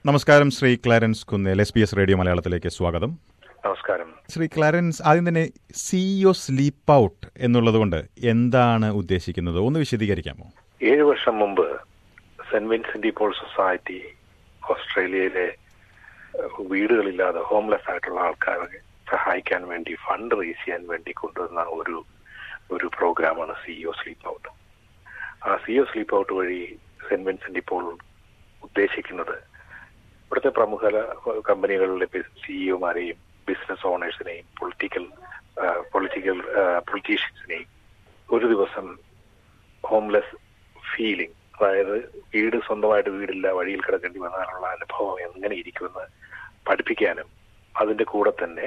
നമസ്കാരം Sree Clarence Kunnel S B S radio മലയാളത്തിലേക്ക് സ്വാഗതം നമസ്കാരം ശ്രീ ക്ലാരൻസ് ആദ്യം തന്നെ സിഇഒ സ്ലീപ്പ് ഔട്ട് എന്നുള്ളത് കൊണ്ട് എന്താണ് ഉദ്ദേശിക്കുന്നത് ഒന്ന് വിശദീകരിക്കാമോ ഏഴ് വർഷം മുമ്പ് സെന്റ് വിൻസെന്റ് പോൾ സൊസൈറ്റി ഓസ്ട്രേലിയയിലെ ഏഹ്, വീടുകളില്ലാതെ ഹോംലെസ് ആയിട്ടുള്ള ആൾക്കാരെ സഹായിക്കാൻ വേണ്ടി ഫണ്ട് റേസ് ചെയ്യാൻ വേണ്ടി കൊണ്ടുവന്ന ഒരു ഒരു പ്രോഗ്രാമാണ് സിഇഒ സ്ലീപ്പ് ഔട്ട് ആ സിഇഒ സ്ലീപ്പ് ഔട്ട് വഴി സെന്റ് വിൻസെന്റ് ഇപ്പോൾ ഉദ്ദേശിക്കുന്നത് ഇവിടുത്തെ പ്രമുഖ കമ്പനികളിലെ സിഇഒമാരെയും ബിസിനസ് ഓണേഴ്സിനെയും പൊളിറ്റിക്കൽ പൊളിറ്റിക്കൽ പൊളിറ്റീഷ്യൻസിനെയും ഒരു ദിവസം ഹോംലെസ് ഫീലിംഗ് അതായത് വീട് സ്വന്തമായിട്ട് വീടില്ല വഴിയിൽ കിടക്കേണ്ടി വന്നാലുള്ള അനുഭവം എങ്ങനെ ഇരിക്കുമെന്ന് പഠിപ്പിക്കാനും അതിന്റെ കൂടെ തന്നെ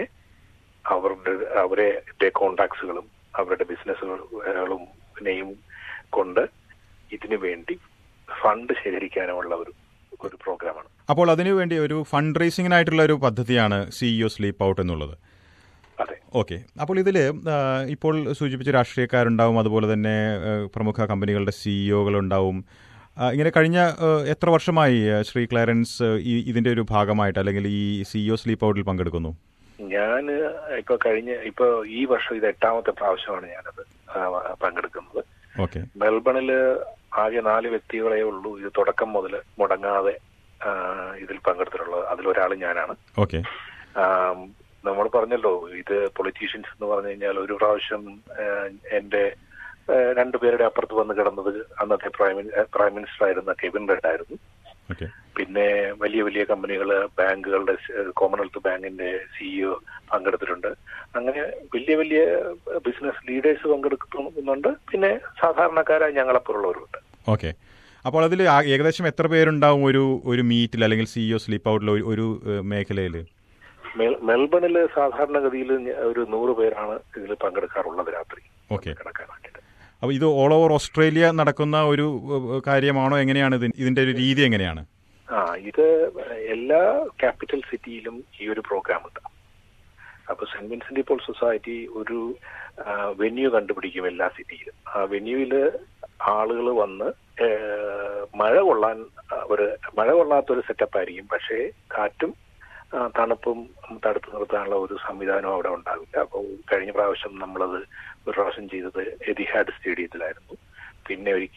അവരുടെ അവരെ കോണ്ടാക്ട്സുകളും അവരുടെ ബിസിനസ്സുകളും നെയും കൊണ്ട് ഇതിനു വേണ്ടി ഫണ്ട് ശേഖരിക്കാനുമുള്ള ഒരു ഒരു പ്രോഗ്രാമാണ് അപ്പോൾ അതിനുവേണ്ടി ഒരു ഫണ്ട് റേസിംഗിനായിട്ടുള്ള ഒരു പദ്ധതിയാണ് സിഇഒ സ്ലീപ്പ് ഔട്ട് എന്നുള്ളത് അതെ ഓക്കെ അപ്പോൾ ഇതിൽ ഇപ്പോൾ സൂചിപ്പിച്ച രാഷ്ട്രീയക്കാരുണ്ടാവും അതുപോലെ തന്നെ ആ, പ്രമുഖ കമ്പനികളുടെ സിഇഒകളുണ്ടാവും ഇങ്ങനെ കഴിഞ്ഞ ആ, എത്ര വർഷമായി ആ, ശ്രീ ക്ലാരൻസ് ഈ ഇതിന്റെ ഒരു ഭാഗമായിട്ട് അല്ലെങ്കിൽ ഈ സിഇഒ സ്ലീപ്പ് ഔട്ടിൽ പങ്കെടുക്കുന്നു ഞാൻ ഇപ്പൊ കഴിഞ്ഞ ഇപ്പൊ ഈ വർഷം ഇത് എട്ടാമത്തെ പ്രാവശ്യമാണ് ഞാനത് ആ, പങ്കെടുക്കുന്നത് ഓക്കെ മെൽബണില് ആകെ നാല് വ്യക്തികളെ ഉള്ളൂ ഇത് തുടക്കം മുതൽ മുടങ്ങാതെ ആ, ഇതിൽ പങ്കെടുത്തിട്ടുള്ളത് അതിലൊരാൾ ഞാനാണ് ഓക്കെ ആം, നമ്മൾ പറഞ്ഞല്ലോ ഇത് പൊളിറ്റീഷ്യൻസ് എന്ന് പറഞ്ഞു കഴിഞ്ഞാൽ ഒരു പ്രാവശ്യം ആ, എന്റെ ആ, രണ്ടുപേരുടെ അപ്പുറത്ത് വന്ന് കിടന്നത് അന്നത്തെ പ്രൈം മിനി- പ്രൈം മിനിസ്റ്റർ ആയിരുന്ന കെവിൻ റെഡ് ആയിരുന്നു ഓക്കെ പിന്നെ വലിയ വലിയ കമ്പനികൾ ബാങ്കുകളുടെ കോമൺവെൽത്ത് ബാങ്കിന്റെ സിഇഒ പങ്കെടുത്തിട്ടുണ്ട് അങ്ങനെ വലിയ വലിയ ബിസിനസ് ലീഡേഴ്സ് പങ്കെടുക്കുന്നുണ്ട് പിന്നെ സാധാരണക്കാരായ ഞങ്ങളെപ്പോലുള്ളവരുണ്ട് ഓക്കെ അപ്പോൾ അതിൽ ഏകദേശം എത്ര പേരുണ്ടാവും ഒരു ഒരു മീറ്റിൽ അല്ലെങ്കിൽ സിഇഒ സ്ലീപ്പ് ഔട്ടിൽ ഒരു മേഖലയിൽ മെൽ- മെൽബണില് സാധാരണഗതിയിൽ ഞ- ഒരു നൂറ് പേരാണ് ഇതിൽ പങ്കെടുക്കാറുള്ളത് രാത്രി ഓക്കെ കിടക്കാനായിട്ട് അപ്പോൾ ഇത് ഓൾ ഓവർ ഓസ്ട്രേലിയ നടക്കുന്ന ഒരു ഏഹ്, കാര്യമാണോ എങ്ങനെയാണ് ഇത് ഇതിന്റെ ഒരു രീതി എങ്ങനെയാണ് ആ ഇത് എല്ലാ ക്യാപിറ്റൽ സിറ്റിയിലും ഈ ഒരു പ്രോഗ്രാം ഉണ്ട് അപ്പൊ സെന്റ് വിൻസെന്റ് പോൾ സൊസൈറ്റി ഒരു വെന്യൂ കണ്ടുപിടിക്കും എല്ലാ സിറ്റിയിലും ആ വെന്യൂവില് ആളുകൾ വന്ന് ആ, മഴ കൊള്ളാൻ ഒരു മഴ കൊള്ളാത്തൊരു സെറ്റപ്പ് ആയിരിക്കും പക്ഷേ കാറ്റും ആ, തണുപ്പും തടുത്തു നിർത്താനുള്ള ഒരു സംവിധാനം അവിടെ ഉണ്ടാവില്ല അപ്പോൾ കഴിഞ്ഞ പ്രാവശ്യം നമ്മളത് ഒരു പ്രാവശ്യം ചെയ്തത് എതിഹാഡ് സ്റ്റേഡിയത്തിലായിരുന്നു പിന്നെ ഒരു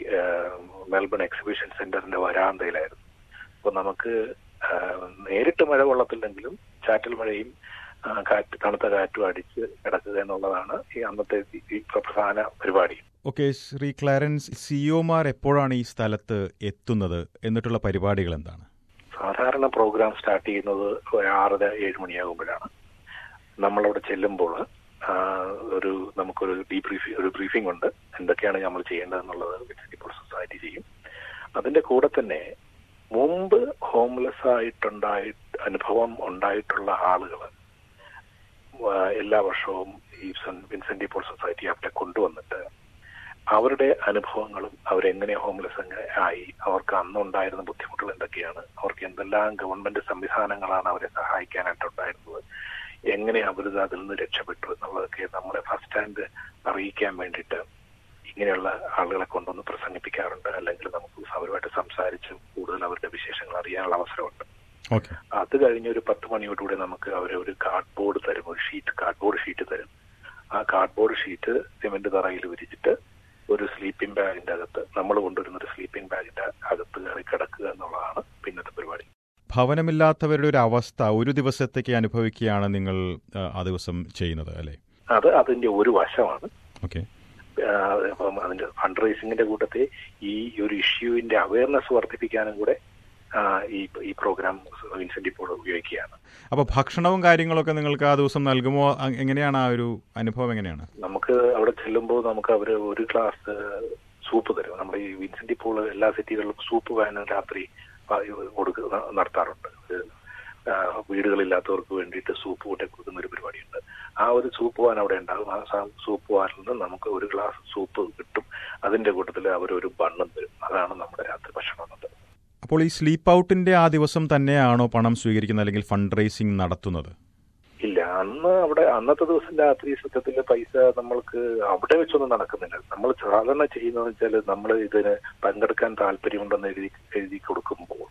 മെൽബൺ എക്സിബിഷൻ സെന്ററിന്റെ വരാന്തയിലായിരുന്നു അപ്പോൾ നമുക്ക് ആ, നേരിട്ട് മഴ കൊള്ളത്തില്ലെങ്കിലും ചാറ്റൽ മഴയും ആ, കാറ്റ് തണുത്ത കാറ്റും അടിച്ച് കിടക്കുക എന്നുള്ളതാണ് ഈ അന്നത്തെ ഈ- ഈ പ്രധാന പരിപാടി ഓക്കെ ശ്രീ ക്ലാരൻസ് സിഇഒമാർ എപ്പോഴാണ് ഈ സ്ഥലത്ത് എത്തുന്നത് എന്നിട്ടുള്ള പരിപാടികൾ എന്താണ് സാധാരണ പ്രോഗ്രാം സ്റ്റാർട്ട് ചെയ്യുന്നത് ഒരു ആറര ഏഴ് മണിയാകുമ്പോഴാണ് നമ്മളവിടെ ചെല്ലുമ്പോൾ ആ, ഒരു നമുക്കൊരു ഡീബ്രീഫ് ഒരു ബ്രീഫിംഗ് ഉണ്ട് എന്തൊക്കെയാണ് നമ്മൾ ചെയ്യേണ്ടതെന്നുള്ളത് ഇപ്പോൾ സൊസൈറ്റി ചെയ്യും അതിന്റെ കൂടെ തന്നെ മുമ്പ് ഹോംലെസ് ആയിട്ടുണ്ടായി അനുഭവം ഉണ്ടായിട്ടുള്ള ആളുകൾ എല്ലാ വർഷവും ഈ സെന്റ് വിൻസെന്റ് പോൾ സൊസൈറ്റി അവിടെ കൊണ്ടുവന്നിട്ട് അവരുടെ അനുഭവങ്ങളും അവരെങ്ങനെ ഹോംലെസ് എങ്ങനെ ആയി അവർക്ക് അന്നുണ്ടായിരുന്ന ബുദ്ധിമുട്ടുകൾ എന്തൊക്കെയാണ് അവർക്ക് എന്തെല്ലാം ഗവൺമെന്റ് സംവിധാനങ്ങളാണ് അവരെ സഹായിക്കാനായിട്ടുണ്ടായിരുന്നത് എങ്ങനെ അവർ അതിൽ നിന്ന് രക്ഷപ്പെട്ടു എന്നുള്ളതൊക്കെ നമ്മളെ ഫസ്റ്റ് ഹാൻഡ് അറിയിക്കാൻ വേണ്ടിയിട്ട് ഇങ്ങനെയുള്ള ആളുകളെ കൊണ്ടൊന്ന് പ്രസംഗിപ്പിക്കാറുണ്ട് അല്ലെങ്കിൽ നമുക്ക് അവരുമായിട്ട് സംസാരിച്ച് കൂടുതൽ അവരുടെ വിശേഷങ്ങൾ അറിയാനുള്ള അവസരമുണ്ട് ഓക്കെ അത് കഴിഞ്ഞ് ഒരു പത്ത് മണിയോടുകൂടി നമുക്ക് അവർ ഒരു കാർഡ് ബോർഡ് തരും ഒരു ഷീറ്റ് കാർഡ് ബോർഡ് ഷീറ്റ് തരും ആ കാർഡ് ബോർഡ് ഷീറ്റ് സിമെന്റ് തറയിൽ വിരിച്ചിട്ട് ഒരു സ്ലീപ്പിംഗ് ബാഗിന്റെ അകത്ത് നമ്മൾ കൊണ്ടുവരുന്ന ഒരു സ്ലീപ്പിംഗ് ബാഗിന്റെ അകത്ത് കയറി കിടക്കുക എന്നുള്ളതാണ് പിന്നത്തെ പരിപാടി ഭവനമില്ലാത്തവരുടെ ഒരു അവസ്ഥ ഒരു ദിവസത്തേക്ക് അനുഭവിക്കുകയാണ് നിങ്ങൾ ആ, ആ ദിവസം ചെയ്യുന്നത് അല്ലേ അത് അതിന്റെ ഒരു വശമാണ് ഓക്കെ ആ, അപ്പം അതിന്റെ ഫണ്ട് റേസിംഗിന്റെ കൂട്ടത്തിൽ ഈ ഒരു ഇഷ്യൂവിന്റെ അവയർനെസ് വർദ്ധിപ്പിക്കാനും കൂടെ ആ, ഈ ഈ പ്രോഗ്രാം വിൻസെന്റ് ഇപ്പോൾ ഉപയോഗിക്കുകയാണ് അപ്പോൾ ഭക്ഷണവും കാര്യങ്ങളൊക്കെ നിങ്ങൾക്ക് ആ ദിവസം നൽകുമോ അ- എങ്ങനെയാണ് ആ ഒരു അനുഭവം എങ്ങനെയാണ് നമുക്ക് അവിടെ ചെല്ലുമ്പോൾ നമുക്ക് അവര് ഒരു ഗ്ലാസ് സൂപ്പ് തരും നമ്മുടെ ഈ വിൻസെന്റ് ഇപ്പോൾ എല്ലാ സിറ്റികളിലും സൂപ്പ് വാൻ രാത്രി പ- കൊടുക്കുക നടത്താറുണ്ട് ഇത്, ആ, വീടുകളില്ലാത്തവർക്ക് വേണ്ടിയിട്ട് സൂപ്പ് കൂട്ടി കൊടുക്കുന്ന ഒരു പരിപാടിയുണ്ട് ആ ഒരു സൂപ്പ് വാൻ അവിടെ ഉണ്ടാകും ആ സ- സൂപ്പ് വാനിൽ നിന്ന് നമുക്ക് ഒരു ഗ്ലാസ് സൂപ്പ് കിട്ടും അതിന്റെ കൂട്ടത്തിൽ അവർ ഒരു ബണ്ണും തരും അതാണ് നമ്മുടെ രാത്രി ഭക്ഷണം എന്നത് അപ്പോൾ ഈ സ്ലീപ്പ് ഔട്ടിന്റെ ആ ദിവസം തന്നെയാണോ പണം സ്വീകരിക്കുന്നത് അല്ലെങ്കിൽ ഫണ്ട് റേസിംഗ് നടത്തുന്നത് ഇല്ല അന്ന് അവിടെ അന്നത്തെ ദിവസം രാത്രി സത്യത്തിൽ പൈസ നമ്മൾക്ക് അവിടെ വെച്ചൊന്നും നടക്കുന്നില്ല നമ്മൾ സാധാരണ ചെയ്യുന്നത് വെച്ചാൽ നമ്മൾ ഇതിന് പങ്കെടുക്കാൻ താല്പര്യമുണ്ടെന്ന് എഴുതി എഴുതി കൊടുക്കുമ്പോൾ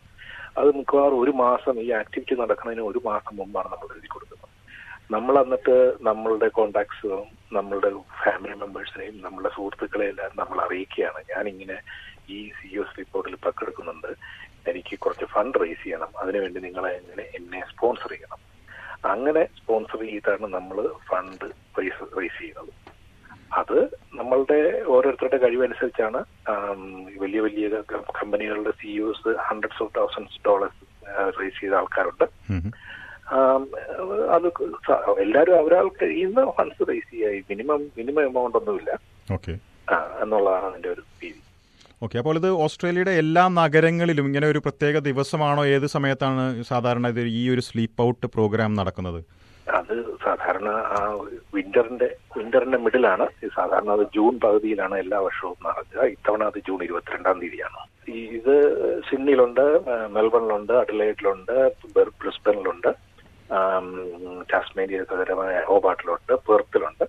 അത് മിക്കവാറും ഒരു മാസം ഈ ആക്ടിവിറ്റി നടക്കുന്നതിന് ഒരു മാസം മുമ്പാണ് നമ്മൾ എഴുതി കൊടുക്കുന്നത് നമ്മൾ എന്നിട്ട് നമ്മളുടെ കോണ്ടാക്ട്സും നമ്മളുടെ ഫാമിലി മെമ്പേഴ്സിനെയും നമ്മളുടെ സുഹൃത്തുക്കളെയെല്ലാം നമ്മൾ അറിയിക്കുകയാണ് ഞാനിങ്ങനെ ഈ സി എസ് റിപ്പോർട്ടിൽ പങ്കെടുക്കുന്നുണ്ട് എനിക്ക് കുറച്ച് ഫണ്ട് റേസ് ചെയ്യണം അതിനുവേണ്ടി നിങ്ങളെ എങ്ങനെ എന്നെ സ്പോൺസർ ചെയ്യണം അങ്ങനെ സ്പോൺസർ ചെയ്താണ് നമ്മൾ ഫണ്ട് റേസ് റേസ് ചെയ്യുന്നത് അത് നമ്മളുടെ ഓരോരുത്തരുടെ കഴിവനുസരിച്ചാണ് ആം, വലിയ വലിയ ക- കമ്പനികളുടെ CEOs hundreds of thousands dollars raise ചെയ്ത ആൾക്കാരുണ്ട് ഉം. ആം, അത് സ- എല്ലാവരും അവരാൾ കഴിയുന്ന ഫണ്ട്സ് റേസ് ചെയ്യുക മിനിമം മിനിമം എമൗണ്ട് ഒന്നുമില്ല ഓക്കെ ആ, എന്നുള്ളതാണ് അതിന്റെ ഒരു രീതി ഓക്കെ അപ്പോൾ ഇത് ഓസ്ട്രേലിയയുടെ എല്ലാ നഗരങ്ങളിലും ഇങ്ങനെ ഒരു പ്രത്യേക ദിവസമാണോ ഏത് സമയത്താണ് സാധാരണ ഇത് ഈ ഒരു സ്ലീപ്പ് ഔട്ട് പ്രോഗ്രാം നടക്കുന്നത് അത് സാധാരണ ആ വിന്ററിന്റെ വിന്ററിന്റെ മിഡിലാണ് ഇത് സാധാരണ അത് ജൂൺ പകുതിയിലാണ് എല്ലാ വർഷവും നടക്കുക ഇത്തവണ അത് ജൂൺ ഇരുപത്തിരണ്ടാം തീയതിയാണ് ഈ ഇത് സിഡ്നിയിലുണ്ട് ആ, മെൽബണിലുണ്ട് അഡലൈഡിലുണ്ട് ബെർ- ബ്രിസ്ബനിലുണ്ട് ആം, ടാസ്മേനിയ സഹകരമായ ഹോബാട്ടിലുണ്ട് പെർത്തിലുണ്ട്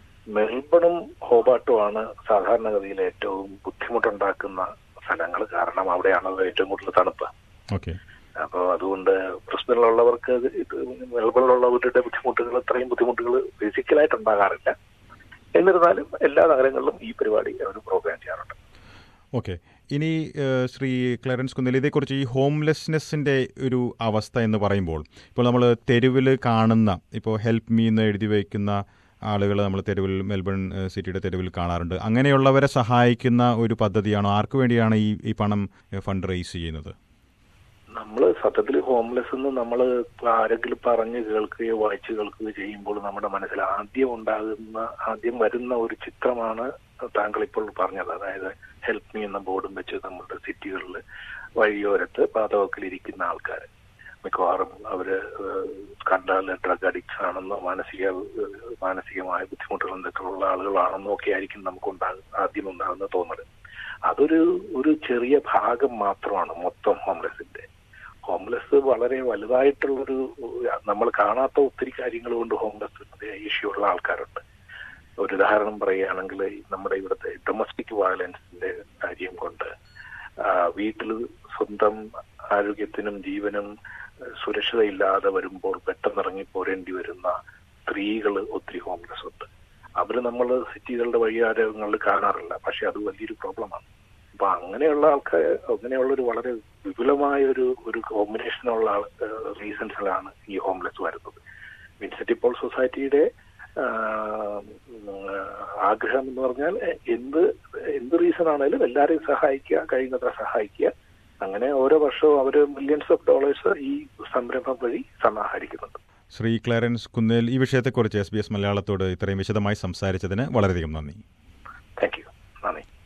മെൽബണും ഹോബാട്ടുമാണ് സാധാരണഗതിയിൽ ഏറ്റവും ബുദ്ധിമുട്ടുണ്ടാക്കുന്ന സ്ഥലങ്ങൾ കാരണം അവിടെയാണല്ലോ ഏറ്റവും കൂടുതൽ തണുപ്പ് ഓക്കെ അപ്പോൾ അതുകൊണ്ട് ബ്രിസ്ബനിലുള്ളവർക്ക് ഇത് ഇത് മെൽബണിലുള്ളവരുടെ ബുദ്ധിമുട്ടുകൾ അത്രയും ബുദ്ധിമുട്ടുകൾ ഫിസിക്കലായിട്ട് ഉണ്ടാകാറില്ല എന്നിരുന്നാലും എല്ലാ നഗരങ്ങളിലും ഈ പരിപാടി അവർ പ്രോഗ്രാം ചെയ്യാറുണ്ട് ഓക്കെ ഇനി ഏഹ്, ശ്രീ ക്ലറൻസ് കുന്നിൽ ഇതേക്കുറിച്ച് ഈ ഹോംലെസ്നെസ്സിൻ്റെ ഒരു അവസ്ഥ എന്ന് പറയുമ്പോൾ ഇപ്പോൾ നമ്മൾ തെരുവിൽ കാണുന്ന ഇപ്പോൾ ഹെൽപ്പ് മീ എന്ന് എഴുതി വയ്ക്കുന്ന ആളുകൾ നമ്മൾ തെരുവിൽ മെൽബൺ ഏഹ്, സിറ്റിയുടെ തെരുവിൽ കാണാറുണ്ട് അങ്ങനെയുള്ളവരെ സഹായിക്കുന്ന ഒരു പദ്ധതിയാണോ ആർക്കു വേണ്ടിയാണ് ഈ ഈ പണം ഏഹ്, ഫണ്ട് റേസ് ചെയ്യുന്നത് നമ്മൾ സത്യത്തിൽ ഹോംലെസ് എന്ന് നമ്മൾ ആരെങ്കിലും പറഞ്ഞ് കേൾക്കുകയോ വായിച്ച് കേൾക്കുകയോ ചെയ്യുമ്പോൾ നമ്മുടെ മനസ്സിൽ ആദ്യം ഉണ്ടാകുന്ന ആദ്യം വരുന്ന ഒരു ചിത്രമാണ് താങ്കൾ ഇപ്പോൾ പറഞ്ഞത് അതായത് ഹെൽപ്പ് മീ എന്ന ബോർഡും വെച്ച് നമ്മുടെ സിറ്റികളിൽ വഴിയോരത്ത് പാതവക്കിലിരിക്കുന്ന ആൾക്കാർ മിക്കവാറും അവര് ഏഹ്, കണ്ടാൽ ഡ്രഗ് അഡിക്ട്സ് ആണെന്നോ മാനസിക ഏഹ്, മാനസികമായ ബുദ്ധിമുട്ടുകൾ എന്തൊക്കെ ഉള്ള ആളുകളാണെന്നോ ഒക്കെ ആയിരിക്കും നമുക്ക് ഉണ്ടാകും ആദ്യം ഉണ്ടാകുന്ന തോന്നൽ അതൊരു ഒരു ചെറിയ ഭാഗം മാത്രമാണ് മൊത്തം ഹോംലെസിന്റെ ഹോംലെസ് വളരെ വലുതായിട്ടുള്ളൊരു നമ്മൾ കാണാത്ത ഒത്തിരി കാര്യങ്ങൾ കൊണ്ട് ഹോംലെസ് ഇഷ്യൂ ഉള്ള ആൾക്കാരുണ്ട് ഒരു ഉദാഹരണം പറയുകയാണെങ്കിൽ ഈ നമ്മുടെ ഇവിടുത്തെ ഡൊമസ്റ്റിക് വയലൻസിന്റെ കാര്യം കൊണ്ട് വീട്ടിൽ സ്വന്തം ആരോഗ്യത്തിനും ജീവനും ഏഹ്, സുരക്ഷിതയില്ലാതെ വരുമ്പോൾ പെട്ടെന്ന് ഇറങ്ങി പോരേണ്ടി വരുന്ന സ്ത്രീകൾ ഒത്തിരി ഹോംലെസ് ഉണ്ട് അവര് നമ്മൾ സിറ്റികളുടെ വഴിയാരങ്ങളിൽ കാണാറില്ല പക്ഷെ അത് വലിയൊരു പ്രോബ്ലമാണ് അപ്പൊ അങ്ങനെയുള്ള ആൾക്കാർ അങ്ങനെയുള്ള ഒരു വളരെ വിപുലമായ ഒരു ഒരു കോമ്പിനേഷനുള്ള റീസൺസിലാണ് ഈ ഹോംലെസ് വരുന്നത് വിൻസെന്റ് ഇപ്പോൾ സൊസൈറ്റിയുടെ ആ, ഉം, ആഗ്രഹം എന്ന് പറഞ്ഞാൽ എന്ത് എന്ത് റീസൺ ആണെങ്കിലും എല്ലാവരെയും സഹായിക്കുക കഴിയുന്നത്ര സഹായിക്കുക അങ്ങനെ ഓരോ വർഷവും അവർ മില്യൺസ് ഓഫ് ഡോളേഴ്സ് ഈ സംരംഭം വഴി സമാഹരിക്കുന്നുണ്ട് ശ്രീ ക്ലറൻസ് കുന്നേൽ ഈ വിഷയത്തെക്കുറിച്ച് എസ് ബി എസ് മലയാളത്തോട് ഇത്രയും വിശദമായി സംസാരിച്ചതിന് വളരെയധികം നന്ദി താങ്ക് യു നന്ദി